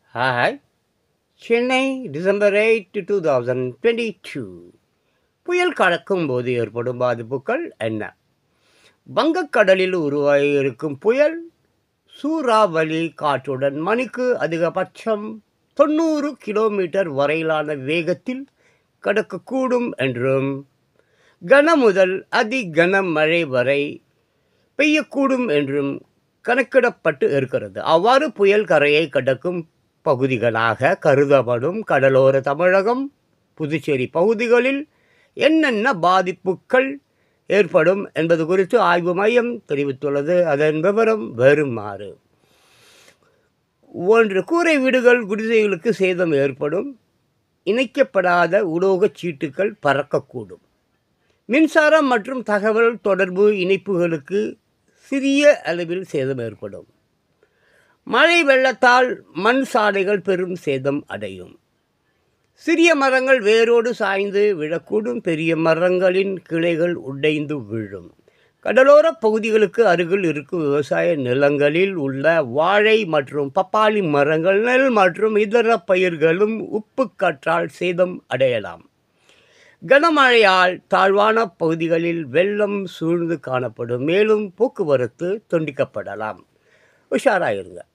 hi Chennai December eight two thousand twenty two புயல் கடக்கும் போது ஏற்படும் பாதிப்புகள் என்ன வங்கக்கடலில் உருவாகியிருக்கும் புயல் சூறாவளி காற்றுடன் மணிக்கு அதிகபட்சம் தொண்ணூறு கிலோமீட்டர் வரையிலான வேகத்தில் கடக்கக்கூடும் என்றும் கன முதல் அதி கனமழை வரை பெய்யக்கூடும் என்றும் கணக்கிடப்பட்டு இருக்கிறது அவ்வாறு புயல் கரையை கடக்கும் பகுதிகளாக கருதப்படும் கடலோர தமிழகம் புதுச்சேரி பகுதிகளில் என்னென்ன பாதிப்புகள் ஏற்படும் என்பது குறித்து ஆய்வு மையம் தெரிவித்துள்ளது அதன் விவரம் வருமாறு ஒன்று கூரை வீடுகள் குடிசைகளுக்கு சேதம் ஏற்படும் இணைக்கப்படாத உலோகச் சீட்டுகள் பறக்கக்கூடும் மின்சாரம் மற்றும் தகவல் தொடர்பு இணைப்புகளுக்கு சிறிய அளவில் சேதம் ஏற்படும் மழை வெள்ளத்தால் மண் சாலைகள் பெரும் சேதம் அடையும் சிறிய மரங்கள் வேரோடு சாய்ந்து விழக்கூடும் பெரிய மரங்களின் கிளைகள் உடைந்து விழும் கடலோர பகுதிகளுக்கு அருகில் இருக்கும் விவசாய நிலங்களில் உள்ள வாழை மற்றும் பப்பாளி மரங்கள் நெல் மற்றும் இதர பயிர்களும் உப்பு காற்றால் சேதம் அடையலாம் கனமழையால் தாழ்வான பகுதிகளில் வெள்ளம் சூழ்ந்து காணப்படும் மேலும் போக்குவரத்து துண்டிக்கப்படலாம் உஷாராயிருங்க